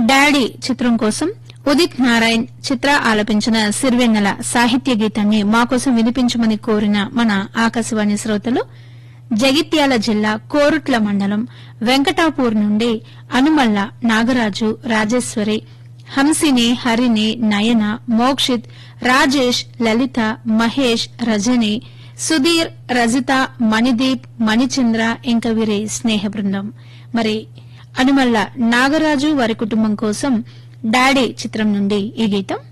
daddy చిత్రం కోసం ఉదిత్ నారాయణ్ చిత్ర ఆలపించిన సిరివెన్నెల సాహిత్య గీతాన్ని మాకోసం వినిపించమని కోరిన మన ఆకాశవాణి శ్రోతలు జగిత్యాల జిల్లా కోరుట్ల మండలం వెంకటాపూర్ నుండి అనుమల్ల నాగరాజు రాజేశ్వరి హంసిని హరిని నయన మోక్షిత్ రాజేష్ లలిత మహేష్ రజని సుధీర్ రజిత మణిదీప్ మణిచంద్ర ఇంకా వీరి స్నేహ బృందం మరి అనుమల్ల నాగరాజు వారి కుటుంబం కోసం డాడీ చిత్రం నుండి ఈ గీతం